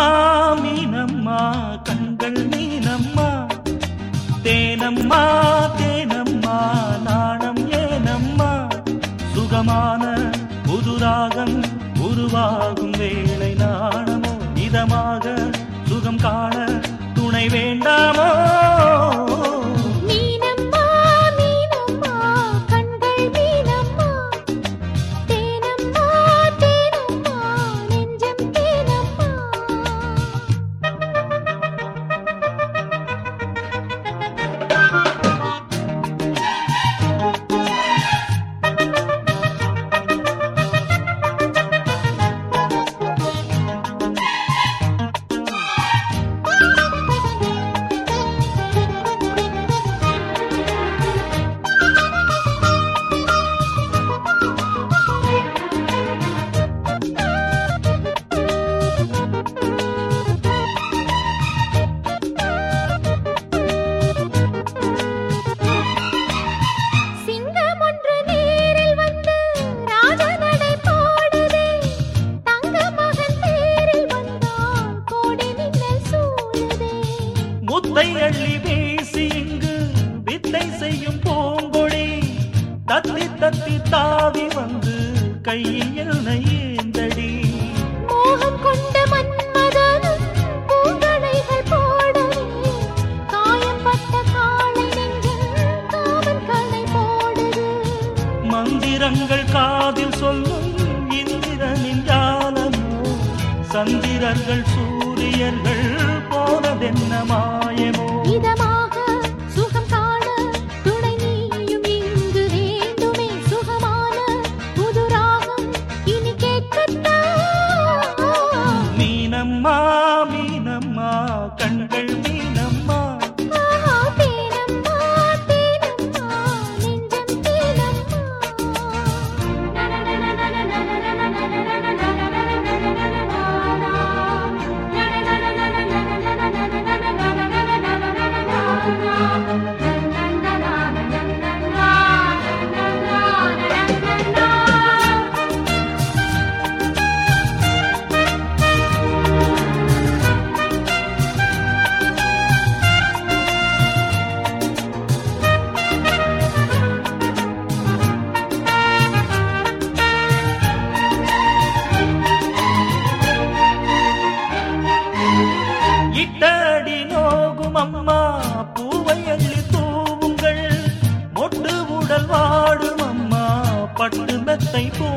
மீனம்மா மீனம்மா கண்கள் மீனம்மா தேனம்மா தேனம்மா நாணம் ஏனம்மா சுகமான புதுராகம் உருவாகும் வேளை நாணமோ இதமாக சுகம் காண துணை வேண்டாமோ மீனம்மா மீனம்மா கண்கள் மீனம்மா தேனம்மா தேனம்மா நெஞ்சம் தேனம்மா சிங்கம் ஒன்று நேரில் வந்து ராஜநடை போடுதே தங்க மகன் தேரில் வந்தால் கோடி மின்னல் சூழுதே முத்தை அள்ளி வீசி இங்கு வித்தை செய்யும் பூங்கொடி தத்தி தத்தி தாவி வந்து கையில் என்னை ஏந்தடி மோகம் கொண்ட மன்மதனும் பூங்களைகள் போடவே காயப்பட்ட காளை நெஞ்சில் காவல் களை போடுது மந்திரங்கள் காதில் சொல்லும் இந்திரனின் ஜாலமோ சந்திரர்கள் சூரியர்கள் போனதென்ன மாயமோ இதமாக சுகம் காண துணை நீயும் இங்கு வேண்டுமே சுகமான புது ராகம் இனி கேட்கத்தான் மீனம்மா மீனம்மா கண்கள் மீனம்மா ஆஹா, தேனம்மா, தேனம்மா, நெஞ்சம் தேனம்மா. இட்டடி நோகும் அம்மா பூவை அள்ளி தூவுங்கள் மொட்டு உடல் வாடும் அம்மா பட்டு மெத்தை பூ